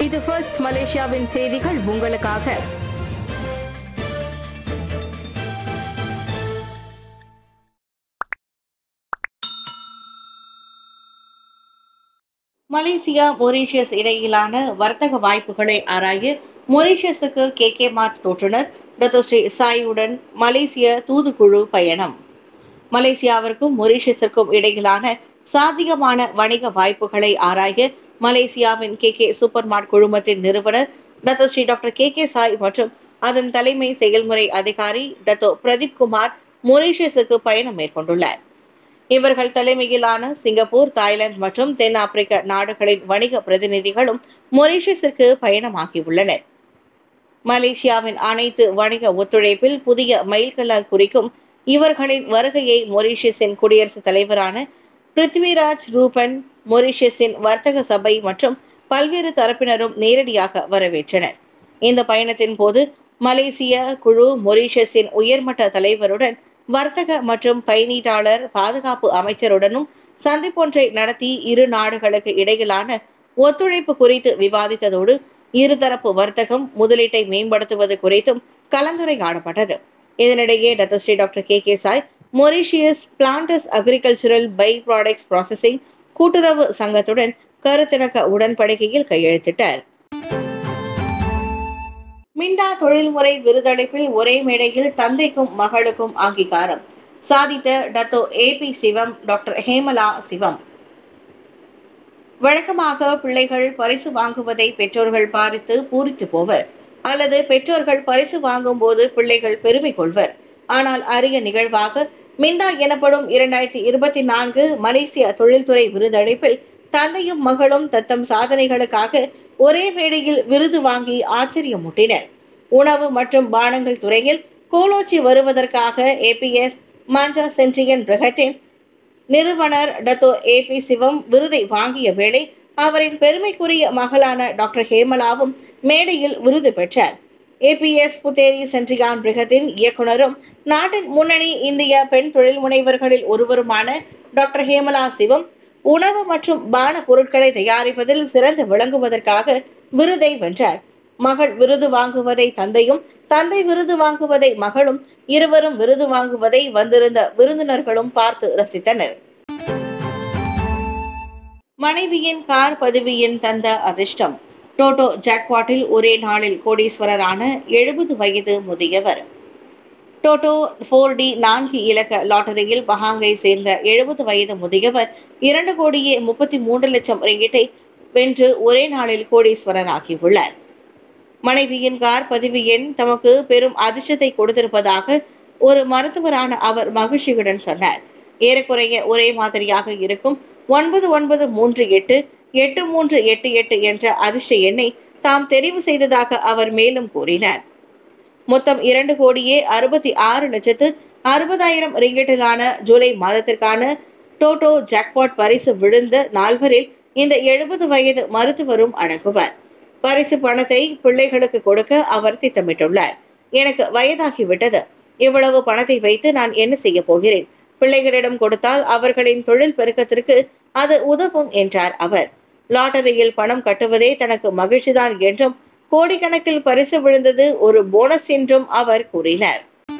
இது ஃபர்ஸ்ட் மலேசியாவின் செய்திகள் உங்களுக்காக மலேசியா மொரீஷியஸ் இடையிலான வர்த்தக வாய்ப்புகளை ஆராய மொரீஷியஸுக்கு கே கே மார்ட் தோற்றுனர் டத்தோஸ்ரீ சாயுடன் மலேசிய தூதுக்குழு பயணம் மலேசியாவிற்கும் மொரீஷியஸிற்கும் இடையிலான சாத்தியமான வணிக வாய்ப்புகளை ஆராய மலேசியாவின் கே கே சூப்பர் மார்ட் குழுமத்தின் நிறுவனர் Dato Sri doctor K K Chai மற்றும் அதன் தலைமை செயல்முறை அதிகாரி டத்தோ பிரதீப் குமார் மொரீஷியஸுக்கு பயணம் மேற்கொண்டுள்ளார் இவர்கள் தலைமையிலான சிங்கப்பூர் தாய்லாந்து மற்றும் தென் ஆப்பிரிக்க நாடுகளின் வணிக பிரதிநிதிகளும் மொரீஷியஸிற்கு பயணமாகியுள்ளனர் மலேசியாவின் அனைத்து வணிக ஒத்துழைப்பில் புதிய மைல்கல்லால் குறிக்கும் இவர்களின் வருகையை மொரீஷியஸின் குடியரசுத் தலைவரான பிருத்விராஜ் ரூபன் மொரீஷியஸின் வர்த்தக சபை மற்றும் பல்வேறு தரப்பினரும் நேரடியாக வரவேற்றனர் இந்த பயணத்தின் போது மலேசிய குழு மொரீஷியஸின் உயர்மட்ட தலைவருடன் வர்த்தக மற்றும் பயணீட்டாளர் பாதுகாப்பு அமைச்சருடனும் சந்திப்பொன்றை நடத்தி இரு நாடுகளுக்கு இடையிலான ஒத்துழைப்பு குறித்து விவாதித்ததோடு இருதரப்பு வர்த்தகம் முதலீட்டை மேம்படுத்துவது குறித்தும் கலந்துரையாடப்பட்டது இதனிடையே Dato Sri doctor K K Chai Mauritius planters agricultural byproducts processing கூட்டுறவு சங்கத்துடன் கருத்திணக்க உடன்படிக்கையில் கையெழுத்திட்டார் மிண்டா தொழில்முறை விருதளிப்பில் ஒரே மேடையில் தந்தைக்கும் மகளுக்கும் அங்கீகாரம் சாதித்த Dato A B Sivam doctor Hemala Sivam வழக்கமாக பிள்ளைகள் பரிசு வாங்குவதை பெற்றோர்கள் பாரித்து பூரித்து போவர் அல்லது பெற்றோர்கள் பரிசு வாங்கும் போது பிள்ளைகள் பெருமை கொள்வர் ஆனால் அரிய நிகழ்வாக மிண்டா எனப்படும் இரண்டாயிரத்தி இருபத்தி நான்கு மலேசிய தொழில்துறை விருதளிப்பில் தந்தையும் மகளும் தத்தம் சாதனைகளுக்காக ஒரே மேடையில் விருது வாங்கி ஆச்சரியமூட்டினர் உணவு மற்றும் பானங்கள் துறையில் கோலோச்சி வருவதற்காக ஏபிஎஸ் மாஞ்சா சென்ட்ரியன் பிரகட்டின் நிறுவனர் டத்தோ ஏ பி சிவம் விருதை வாங்கிய வேளை அவரின் பெருமைக்குரிய மகளான டாக்டர் ஹேமலாவும் மேடையில் விருது பெற்றார் ஏபிஎஸ் புத்தேரி சென்ட்ரியான் பிரிகத்தின் இயக்குனரும் நாட்டின் முன்னணி இந்திய பெண் தொழில் முனைவர்களில் ஒருவருமான டாக்டர் ஹேமலா சிவம் உணவு மற்றும் பான பொருட்களை தயாரிப்பதில் சிறந்து விளங்குவதற்காக விருதை வென்றார் மகள் விருது வாங்குவதை தந்தையும் தந்தை விருது வாங்குவதை மகளும் இருவரும் விருது வாங்குவதை வந்திருந்த விருந்தினர்களும் பார்த்து ரசித்தனர் மனைவியின் கார் பதிவியின் தந்த அதிர்ஷ்டம் டோட்டோ ஜாக்பாட்டில் ஒரே நாளில் கோடீஸ்வரரான எழுபது வயது முதியவர் டோட்டோ ஃபோர் டி நான்கு இலக்க லாட்டரியில் பஹாங்கை சேர்ந்த எழுபது வயது முதியவர் இரண்டு கோடியே முப்பத்தி மூன்று லட்சம் ரிங்கிட்டை வென்று ஒரே நாளில் கோடீஸ்வரர் ஆகியுள்ளார் மனைவியின் கார் பதிவு எண் தமக்கு பெரும் அதிர்ஷ்டத்தை கொடுத்திருப்பதாக ஒரு மருத்துவரான அவர் மகிழ்ச்சியுடன் சொன்னார் ஏறக்குறைய ஒரே மாதிரியாக இருக்கும் ஒன்பது ஒன்பது மூன்று எட்டு எட்டு மூன்று எட்டு எட்டு என்ற அதிர்ஷ்ட எண்ணை தாம் தெரிவு செய்ததாக அவர் மேலும் கூறினார் மொத்தம் இரண்டு கோடியே அறுபத்தி ஆறு லட்சத்து அறுபதாயிரம் ரிங்கெட்டிலான ஜூலை மாதத்திற்கான டோட்டோ ஜாக்பாட் பரிசு விழுந்த நால்வரில் இந்த எழுபது வயது மருத்துவரும் அடங்குவார் பரிசு பணத்தை பிள்ளைகளுக்கு கொடுக்க அவர் திட்டமிட்டுள்ளார் எனக்கு வயதாகிவிட்டது இவ்வளவு பணத்தை வைத்து நான் என்ன செய்ய போகிறேன் பிள்ளைகளிடம் கொடுத்தால் அவர்களின் தொழில் பெருக்கத்திற்கு அது உதவும் என்றார் அவர் லாட்டரியில் பணம் கட்டுவதே தனக்கு மகிழ்ச்சிதான் என்றும் கோடிக்கணக்கில் பரிசு விழுந்தது ஒரு போனஸ் என்றும் அவர் கூறினார்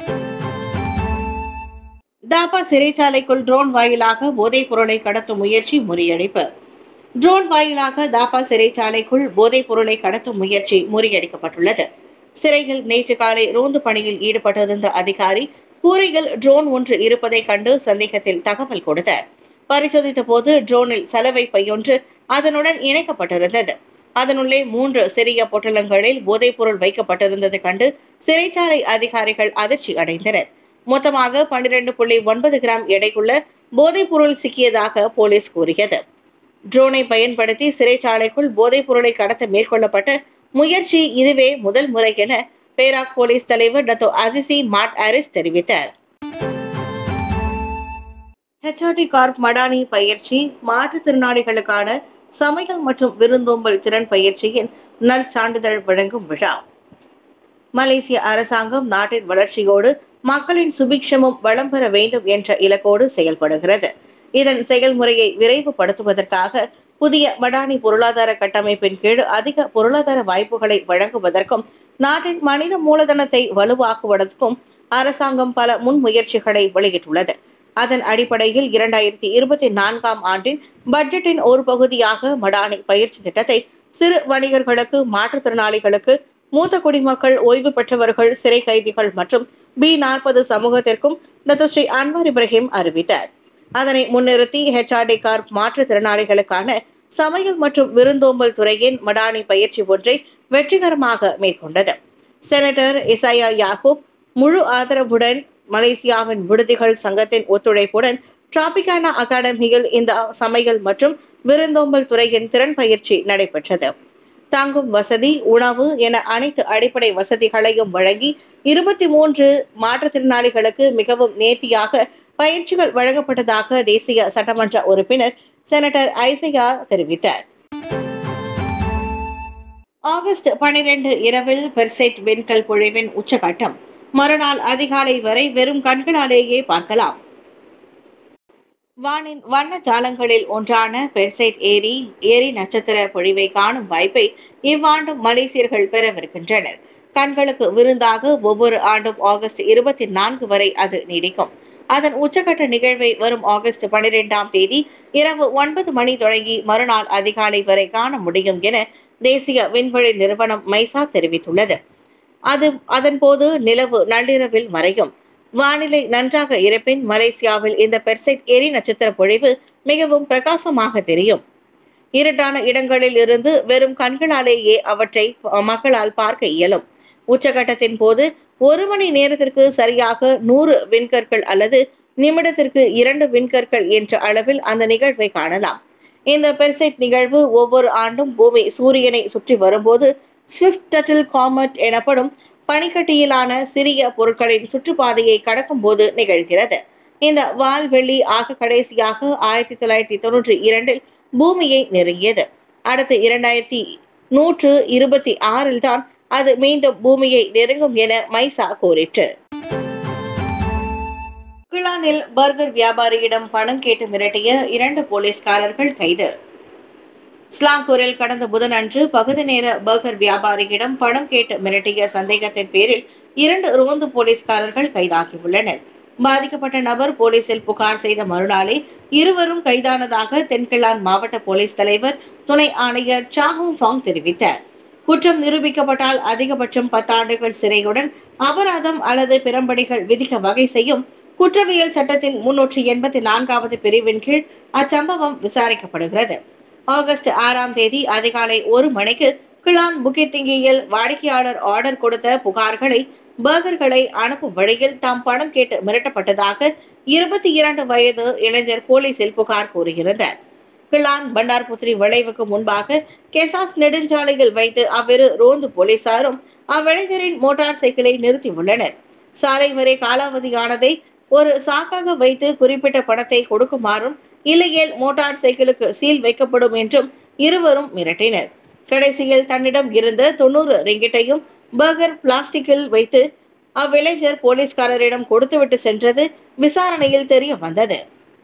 தாப்பா சிறைச்சாலைக்குள் ட்ரோன் வாயிலாக போதைப் பொருளை கடத்தும் முயற்சி முறியடிப்பு ட்ரோன் வாயிலாக தாப்பா சிறைச்சாலைக்குள் போதைப் பொருளை கடத்தும் முயற்சி முறியடிக்கப்பட்டுள்ளது சிறையில் நேற்று காலை ரோந்து பணியில் ஈடுபட்டிருந்த அதிகாரி கூரையில் ட்ரோன் ஒன்று இருப்பதை கண்டு சந்தேகத்தில் தகவல் கொடுத்தார் பரிசோதித்த போது ட்ரோனில் சலவை பையொன்று அதனுடன் இணைக்கப்பட்டிருந்தது அதனுள்ளே மூன்று சிறிய பொட்டலங்களில் போதைப்பொருள் வைக்கப்பட்டிருந்தது கண்டு சிறைச்சாலை அதிகாரிகள் அதிர்ச்சி அடைந்தனர் மொத்தமாக பன்னிரண்டு புள்ளி ஒன்பது கிராம் எடைக்குள்ள போதைப்பொருள் சிக்கியதாக போலீஸ் கூறியது ட்ரோனை பயன்படுத்தி சிறைச்சாலைக்குள் போதைப் பொருளை கடத்த மேற்கொள்ளப்பட்ட முயற்சி இதுவே முதல் முறை என பேராக் போலீஸ் தலைவர் டத்தோ அசிசி மாட் ஆரிஸ் தெரிவித்தார் ஹெச்ஆர்டி கார்ப் மடானி பயிற்சி மாற்றுத்திறனாளிகளுக்கான சமையல் மற்றும் விருந்தோம்பல் திறன் பயிற்சியின் நற்சான்றிதழ் வழங்கும் விழா மலேசிய அரசாங்கம் நாட்டின் வளர்ச்சியோடு மக்களின் சுபிக்ஷமும் வளம் பெற வேண்டும் என்ற இலக்கோடு செயல்படுகிறது இதன் செயல்முறையை விரைவுபடுத்துவதற்காக புதிய மடானி பொருளாதார கட்டமைப்பின் கீழ் அதிக பொருளாதார வாய்ப்புகளை வழங்குவதற்கும் நாட்டின் மனித மூலதனத்தை வலுவாக்குவதற்கும் அரசாங்கம் பல முன்முயற்சிகளை வெளியிட்டுள்ளது அதன் அடிப்படையில் இரண்டாயிரத்தி இருபத்தி நான்காம் ஆண்டின் பட்ஜெட்டின் ஒரு பகுதியாக மடானி பயிற்சி திட்டத்தை சிறு வணிகர்களுக்கு மாற்றுத்திறனாளிகளுக்கு மூத்த குடிமக்கள் ஓய்வு பெற்றவர்கள் சிறை கைதிகள் மற்றும் பி நாற்பது சமூகத்திற்கும் டாக்டர் ஸ்ரீ அன்வார் இப்ராஹிம் அறிவித்தார் அதனை முன்னிறுத்தி ஹெச்ஆர்டி கார்ப் மாற்றுத்திறனாளிகளுக்கான சமையல் மற்றும் விருந்தோம்பல் துறையின் மடானி பயிற்சி ஒன்றை வெற்றிகரமாக மேற்கொண்டது செனட்டர் இசாயா யாக்கூப் முழு ஆதரவுடன் மலேசியாவின் விடுதிகள் சங்கத்தின் ஒத்துழைப்புடன் டிராபிகானா அகாடமியில் இந்த சமையல் மற்றும் விருந்தோம்பல் துறையின் திறன் பயிற்சி நடைபெற்றது தங்கும் வசதி உணவு என அனைத்து அடிப்படை வசதிகளையும் வழங்கி இருபத்தி மூன்று மாற்றுத்திறனாளிகளுக்கு மிகவும் நேர்த்தியாக பயிற்சிகள் வழங்கப்பட்டதாக தேசிய சட்டமன்ற உறுப்பினர் செனட்டர் ஐசையா தெரிவித்தார் ஆகஸ்ட் பனிரெண்டு இரவில் பெர்செட் விண்கல் பொழிவின் உச்சகட்டம் மறுநாள் அதிகாலை வரை வெறும் கண்களாலேயே பார்க்கலாம் வானின் வண்ண ஜாலங்களில் ஒன்றான பெர்சைட் ஏரி ஏரி நட்சத்திர பொழிவை காணும் வாய்ப்பை இவ்வாண்டும் மலேசியர்கள் பெறவிருக்கின்றனர் கண்களுக்கு விருந்தாக ஒவ்வொரு ஆண்டும் ஆகஸ்ட் இருபத்தி நான்கு வரை அது நீடிக்கும் அதன் உச்சகட்ட நிகழ்வை வரும் ஆகஸ்ட் பனிரெண்டாம் தேதி இரவு ஒன்பது மணி தொடங்கி மறுநாள் அதிகாலை வரை காண முடியும் என தேசிய விண்வெளி நிறுவனம் மைசா தெரிவித்துள்ளது அது அதன்போது நிலவு நள்ளிரவில் மறையும் வானிலை நன்றாக இருப்பின் மலேசியாவில் இந்த பெர்சைட் எரி நட்சத்திர பொழிவு மிகவும் பிரகாசமாக தெரியும் இருட்டான இடங்களில் இருந்து வெறும் கண்களாலேயே அவற்றை மக்களால் பார்க்க இயலும் உச்சகட்டத்தின் போது ஒரு மணி நேரத்திற்கு சரியாக நூறு விண்கற்கள் அல்லது நிமிடத்திற்கு இரண்டு விண்கற்கள் என்ற அளவில் அந்த நிகழ்வை காணலாம் இந்த பெர்சைட் நிகழ்வு ஒவ்வொரு ஆண்டும் பூமி சூரியனை சுற்றி வரும்போது ஸ்விஃப்ட் டட்டில் காமட் எனப்படும் பனிக்கட்டியிலான சிறிய பொருட்களின் சுற்றுப்பாதையை கடக்கும் போது நிகழ்கிறது இந்த வால்வெள்ளி ஆக கடைசியாக ஆயிரத்தி தொள்ளாயிரத்தி தொன்னூற்றி இரண்டில் பூமியை நெருங்கியது அடுத்து இரண்டாயிரத்தி நூற்று இருபத்தி ஆறில் தான் அது மீண்டும் பூமியை நெருங்கும் என மைசா கூறிற்று கிளானில் பர்கர் வியாபாரியிடம் பணம் கேட்டு மிரட்டிய இரண்டு போலீஸ்காரர்கள் கைது ஸ்லாங்கூரில் கடந்த புதனன்று பகுதி நேர பர்கர் வியாபாரியிடம் பணம் கேட்டு மிரட்டிய சந்தேகத்தின் பேரில் இரண்டு ரோந்து போலீஸ்காரர்கள் கைதாகியுள்ளனர் பாதிக்கப்பட்ட நபர் போலீசில் புகார் செய்த மறுநாளே இருவரும் கைதானதாக தென்கிழான் மாவட்ட போலீஸ் தலைவர் துணை ஆணையர் சாஹூங் ஃபாங் தெரிவித்தார் குற்றம் நிரூபிக்கப்பட்டால் அதிகபட்சம் பத்தாண்டுகள் சிறையுடன் அபராதம் அல்லது பிறம்படிகள் விதிக்க வகை செய்யும் குற்றவியல் சட்டத்தின் முன்னூற்றி எண்பத்தி நான்காவது பிரிவின் கீழ் அச்சம்பவம் விசாரிக்கப்படுகிறது ஆகஸ்ட் ஆறாம் தேதி அதிகாலை ஒரு மணிக்கு கிளான் புக்கித்திங்கியில் வாடிக்கையாளர் ஆர்டர் கொடுத்த புகார்களை பர்கர்களை அனுப்பும் வழியில் தாம் பணம் கேட்டு மிரட்டப்பட்டதாக இருபத்தி இரண்டு வயது இளைஞர் போலீசில் புகார் கூறுகிறார் கிளான் பண்டார்புத்திரி விளைவுக்கு முன்பாக கெசாஸ் நெடுஞ்சாலையில் வைத்து அவ்விரு ரோந்து போலீசாரும் அவ்விளைஞரின் மோட்டார் சைக்கிளை நிறுத்தியுள்ளனர் சாலை வரை காலாவதியானதை ஒரு சாக்காக வைத்து குறிப்பிட்ட பணத்தை கொடுக்குமாறும் இல்லையேல் மோட்டார் சைக்கிளுக்கு சீல் வைக்கப்படும் என்றும் இருவரும் மிரட்டினர் கடைசியில் தன்னிடம் இருந்த தொண்ணூறு ரிங்கிட்டையும் பர்கர் பிளாஸ்டிக்கில் வைத்து அவ்விளைஞர் போலீஸ்காரரிடம் கொடுத்துவிட்டு சென்றது விசாரணையில் தெரிய வந்தது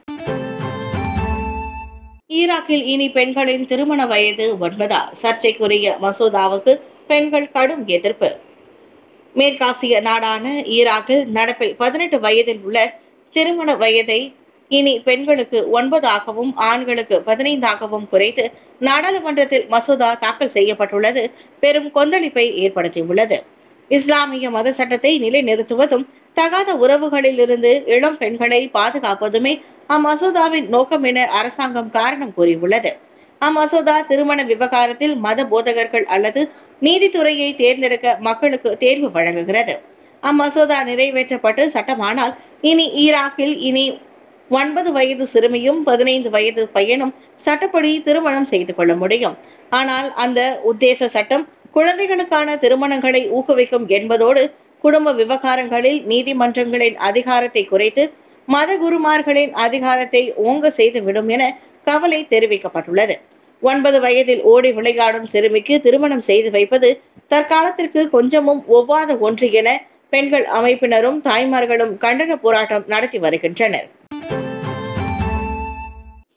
ஈராக்கில் இனி பெண்களின் திருமண வயது ஒன்பதா சர்ச்சைக்குரிய மசோதாவுக்கு பெண்கள் கடும் எதிர்ப்பு மேற்காசிய நாடான ஈராக்கில் நடப்பில் பதினெட்டு வயதில் உள்ள திருமண வயதை இனி பெண்களுக்கு ஒன்பதாகவும் ஆண்களுக்கு பதினைந்தாகவும் குறைத்து நாடாளுமன்றத்தில் மசோதா தாக்கல் செய்யப்பட்டுள்ளது பெரும் கொந்தளிப்பை ஏற்படுத்தியுள்ளது இஸ்லாமிய மத சட்டத்தை நிலைநிறுத்துவதும் தகாத உறவுகளில் இருந்து இளம் பெண்களை பாதுகாப்பதுமே அம்மசோதாவின் நோக்கம் என அரசாங்கம் காரணம் கூறியுள்ளது அம்மசோதா திருமண விவகாரத்தில் மத போதகர்கள் அல்லது நீதித்துறையை தேர்ந்தெடுக்க மக்களுக்கு தேர்வு வழங்குகிறது அம்மசோதா நிறைவேற்றப்பட்டு சட்டமானால் இனி ஈராக்கில் இனி ஒன்பது வயது சிறுமியும் பதினைந்து வயது பையனும் சட்டப்படி திருமணம் செய்து கொள்ள முடியும் ஆனால் அந்த உத்தேச சட்டம் குழந்தைகளுக்கான திருமணங்களை ஊக்குவிக்கும் என்பதோடு குடும்ப விவகாரங்களில் நீதிமன்றங்களின் அதிகாரத்தை குறைத்து மத குருமார்களின் அதிகாரத்தை ஓங்க செய்துவிடும் என கவலை தெரிவிக்கப்பட்டுள்ளது ஒன்பது வயதில் ஓடி விளையாடும் சிறுமிக்கு திருமணம் செய்து வைப்பது தற்காலத்திற்கு கொஞ்சமும் ஒவ்வாத ஒன்று என பெண்கள் அமைப்பினரும் தாய்மார்களும் கண்டன போராட்டம் நடத்தி வருகின்றனர்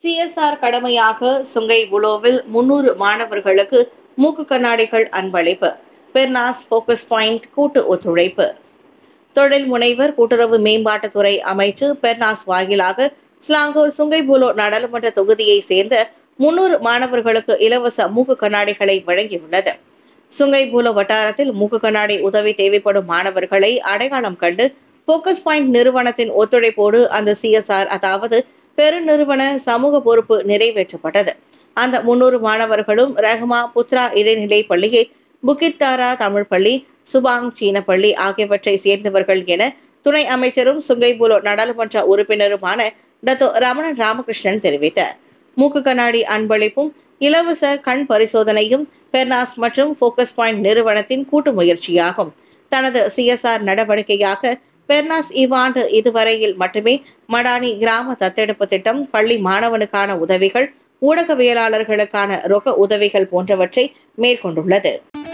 சிஎஸ்ஆர் கடமையாக சுங்கை புலோவில் முன்னூறு மாணவர்களுக்கு மூக்கு கண்ணாடிகள் அன்பளிப்பு பெர்னாஸ் போக்கஸ் பாயிண்ட் கூட்டு ஒத்துழைப்பு தொழில் முனைவர் கூட்டுறவு மேம்பாட்டுத்துறை அமைச்சு பெர்னாஸ் வாயிலாக ஸ்லாங்கூர் சுங்கைபுலோ நாடாளுமன்ற தொகுதியை சேர்ந்த முன்னூறு மாணவர்களுக்கு இலவச மூக்கு கண்ணாடிகளை வழங்கியுள்ளது சுங்கைபூலோ வட்டாரத்தில் மூக்கு கண்ணாடி உதவி தேவைப்படும் மாணவர்களை அடையாளம் கண்டு போக்கஸ் பாயிண்ட் நிறுவனத்தின் ஒத்துழைப்போடு அந்த சிஎஸ்ஆர் அதாவது பெருநிறுவன சமூக பொறுப்பு நிறைவேற்றப்பட்டது அந்த முன்னூறு மாணவர்களும் ரஹ்மா புத்ரா இடைநிலை பள்ளியை புகித்தாரா தமிழ் பள்ளி சுபாங் சீன பள்ளி ஆகியவற்றை சேர்ந்தவர்கள் என துணை அமைச்சரும் சுங்கைபுலோ நாடாளுமன்ற உறுப்பினருமான டத்தோ ரமணன் ராமகிருஷ்ணன் தெரிவித்தார் மூக்கு கண்ணாடி அன்பளிப்பும் இலவச கண் பரிசோதனையும் பெர்னாஸ் மற்றும் போக்கஸ் பாயிண்ட் நிறுவனத்தின் கூட்டு முயற்சியாகும் தனது சிஎஸ்ஆர் நடவடிக்கையாக பெர்னாஸ் இவ்வாண்டு இதுவரையில் மட்டுமே மடானி கிராம தத்தெடுப்பு திட்டம் பள்ளி மாணவனுக்கான உதவிகள் ஊடகவியலாளர்களுக்கான ரொக்க உதவிகள் போன்றவற்றை மேற்கொண்டுள்ளது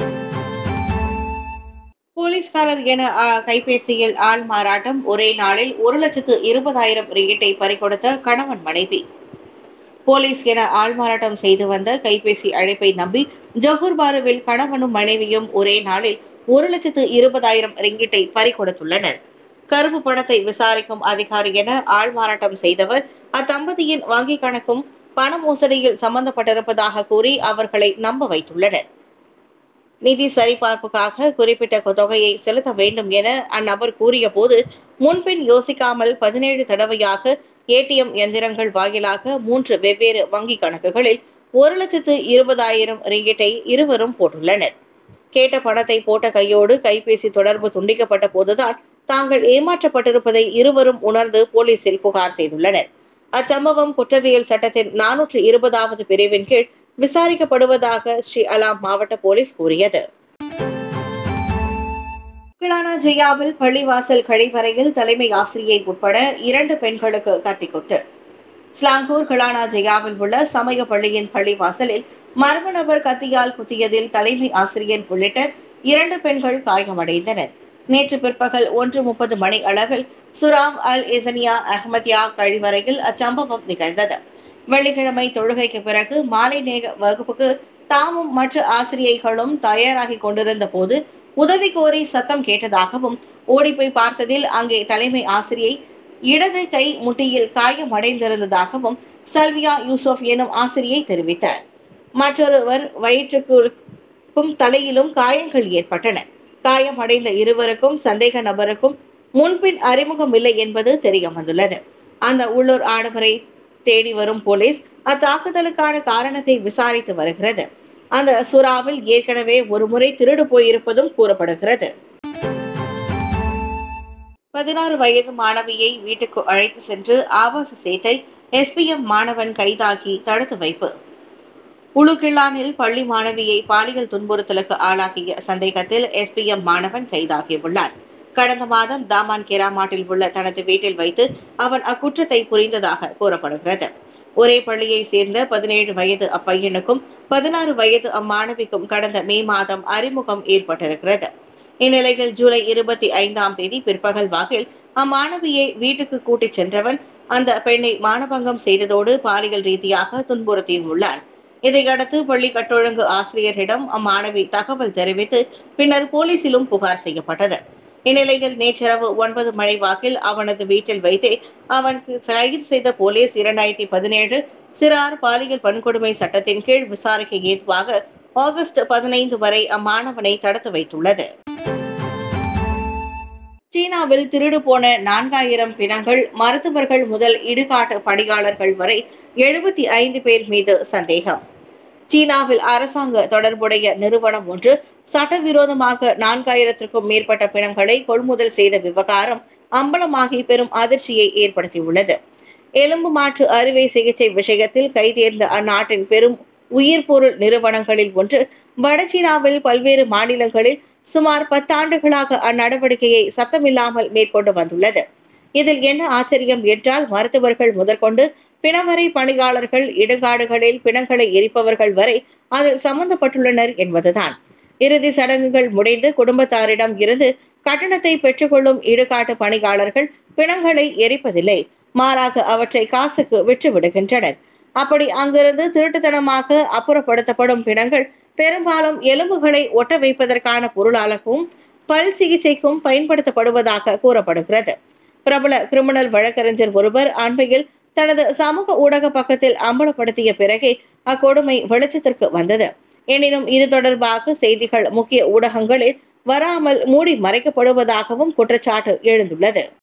போலீஸ்காரர் என ஆ, கைபேசியில் ஆள் மாறாட்டம் ஒரே நாளில் ஒரு லட்சத்து இருபதாயிரம் ரிங்கிட்டை பறிகொடுத்த கணவன் மனைவி போலீஸ் என ஆள் மாறாட்டம் செய்து வந்த கைபேசி அழைப்பை நம்பி ஜொஹூர் பாருவில் கணவனும் மனைவியும் ஒரே நாளில் ஒரு லட்சத்து இருபதாயிரம் ரிங்கிட்டை பறிகொடுத்துள்ளனர் கருப்பு பணத்தை விசாரிக்கும் அதிகாரி என ஆள் மாறாட்டம் செய்தவர் அத்தம்பதியின் வங்கிக் கணக்கும் பண மோசடியில் சம்பந்தப்பட்டிருப்பதாக கூறி அவர்களை நம்ப வைத்துள்ளனர் நிதி சரிபார்ப்புக்காக குறிப்பிட்ட தொகையை செலுத்த வேண்டும் என அந்நபர் கூறிய போது முன்பின் யோசிக்காமல் பதினேழு தடவையாக ஏடிஎம் எந்திரங்கள் வாயிலாக மூன்று வெவ்வேறு வங்கி கணக்குகளில் ஒரு லட்சத்து இருபதாயிரம் ரிங்கிட்டை இருவரும் போட்டுள்ளனர் கேட்ட பணத்தை போட்ட கையோடு கைபேசி தொடர்பு துண்டிக்கப்பட்ட போதுதான் தாங்கள் ஏமாற்றப்பட்டிருப்பதை இருவரும் உணர்ந்து போலீசில் புகார் செய்துள்ளனர் அச்சம்பவம் குற்றவியல் சட்டத்தின் நானூற்று இருபதாவது பிரிவின் கீழ் விசாரிக்கப்படுவதாக ஸ்ரீ அலாம் மாவட்ட போலீஸ் கூறியது கிளானா ஜெயாவில் பள்ளிவாசல் கழிவறையில் தலைமை ஆசிரியை உட்பட இரண்டு பெண்களுக்கு கத்திக்குத்து ஸ்லாங்கூர் கிளானா ஜெயாவில் உள்ள சமய பள்ளியின் பள்ளிவாசலில் மர்ம நபர் கத்தியால் குத்தியதில் தலைமை ஆசிரியர் உள்ளிட்ட இரண்டு பெண்கள் காயமடைந்தனர் நேற்று பிற்பகல் ஒன்று முப்பது மணி அளவில் சுராவ் அல் இசனியா அஹ்மதியா கழிவறையில் அச்சம்பவம் நிகழ்ந்தது வெள்ளிக்கிழமை தொழுகைக்கு பிறகு மாலை நேர வகுப்புக்கு தாமும் மற்ற ஆசிரியைகளும் தயாராகி கொண்டிருந்த போது உதவி கோரி சத்தம் கேட்டதாகவும் ஓடிப்போய் பார்த்ததில் அங்கே தலைமை ஆசிரியை இடது கை முட்டியில் காயமடைந்திருந்ததாகவும் சல்வியா யூசுப் எனும் ஆசிரியை தெரிவித்தார் மற்றொருவர் வயிற்றுக்கும் தலையிலும் காயங்கள் ஏற்பட்டன காயமடைந்த இருவருக்கும் சந்தேக நபருக்கும் முன்பின் அறிமுகம் இல்லை என்பது தெரிய வந்துள்ளது அந்த உள்ளூர் ஆடவரை தேடி வரும் போலீஸ் அத்தாக்குதலுக்கான காரணத்தை விசாரித்து வருகிறது அந்த சுறாவில் ஏற்கனவே ஒரு முறை திருடு போயிருப்பதும் கூறப்படுகிறது பதினாறு வயது மாணவியை வீட்டுக்கு அழைத்து சென்று ஆபாச சேட்டை எஸ்பிஎம் மாணவன் கைதாகி தடுத்து வைப்பு உளுகில்லானில் பள்ளி மாணவியை பாலியல் துன்புறுத்தலுக்கு ஆளாக்கிய சந்தேகத்தில் எஸ்பிஎம் மாணவன் கைதாகியுள்ளார் கடந்த மாதம் தாமான் கெராமாட்டில் உள்ள தனது வீட்டில் வைத்து அவன் அக்குற்றத்தை புரிந்ததாக கூறப்படுகிறது ஒரே பள்ளியை சேர்ந்த பதினேழு வயது அப்பையனுக்கும் பதினாறு வயது அம்மாணவிக்கும் கடந்த மே மாதம் அறிமுகம் ஏற்பட்டிருக்கிறது இந்நிலையில் ஜூலை இருபத்தி ஐந்தாம் தேதி பிற்பகல் வாக்கில் அம்மாணவியை வீட்டுக்கு கூட்டிச் சென்றவன் அந்த பெண்ணை மானபங்கம் செய்ததோடு பாலியல் ரீதியாக துன்புறுத்தியும் உள்ளான் இதையடுத்து பள்ளி கட்டொழுங்கு ஆசிரியரிடம் அம்மாணவி தகவல் தெரிவித்து பின்னர் போலீசிலும் புகார் செய்யப்பட்டது இந்நிலையில் நேற்றிரவு ஒன்பது மணி வாக்கில் அவனது வீட்டில் வைத்தே அவனுக்கு கைது செய்த போலீஸ் இரண்டாயிரத்தி பதினேழு சிறார் பாலியல் வன்கொடுமை சட்டத்தின் கீழ் விசாரிக்க ஏதுவாக ஆகஸ்ட் பதினைந்து வரை அம்மாணவனை தடுத்து வைத்துள்ளது சீனாவில் திருடு போன நான்காயிரம் பிணங்கள் மருத்துவர்கள் முதல் இடுகாட்டு பணியாளர்கள் வரை எழுபத்தி ஐந்து பேர் மீது சந்தேகம் சீனாவில் அரசாங்க தொடர்புடைய நிறுவனம் ஒன்று சட்டவிரோதமாக நான்காயிரத்திற்கும் மேற்பட்ட பிணங்களை கொள்முதல் செய்த விவகாரம் அம்பலமாகி பெரும் அதிர்ச்சியை ஏற்படுத்தியுள்ளது எலும்பு மாற்று அறுவை சிகிச்சை விஷயத்தில் கைதேர்ந்த அந்நாட்டின் பெரும் உயிர்பொருள் நிறுவனங்களில் ஒன்று வடசீனாவில் பல்வேறு மாநிலங்களில் சுமார் பத்தாண்டுகளாக அந்நடவடிக்கையை சத்தமில்லாமல் மேற்கொண்டு வந்துள்ளது இதில் என்ன ஆச்சரியம் என்றால் மருத்துவர்கள் முதற்கொண்டு பிணவரை பணியாளர்கள் இடுகாடுகளில் பிணங்களை எரிப்பவர்கள் வரை அதில் சம்பந்தப்பட்டுள்ளனர் என்பதுதான் இறுதி சடங்குகள் முடிந்து குடும்பத்தாரிடம் இருந்து கட்டணத்தை பெற்றுக்கொள்ளும் இடுகாட்டு பணியாளர்கள் பிணங்களை எரிப்பதில்லை மாறாக அவற்றை காசுக்கு விற்று விடுகின்றனர் அப்படி அங்கிருந்து திருட்டுத்தனமாக அப்புறப்படுத்தப்படும் பிணங்கள் பெரும்பாலும் எலும்புகளை ஒட்ட வைப்பதற்கான பொருளாகவும் பல் சிகிச்சைக்கும் பயன்படுத்தப்படுவதாக கூறப்படுகிறது பிரபல கிரிமினல் வழக்கறிஞர் ஒருவர் அண்மையில் தனது சமூக ஊடக பக்கத்தில் அம்பலப்படுத்திய பிறகே அக்கொடுமை வெளிச்சத்திற்கு வந்தது எனினும் இது தொடர்பாக செய்திகள் முக்கிய ஊடகங்களில் வராமல் மூடி மறைக்கப்படுவதாகவும் குற்றச்சாட்டு எழுந்துள்ளது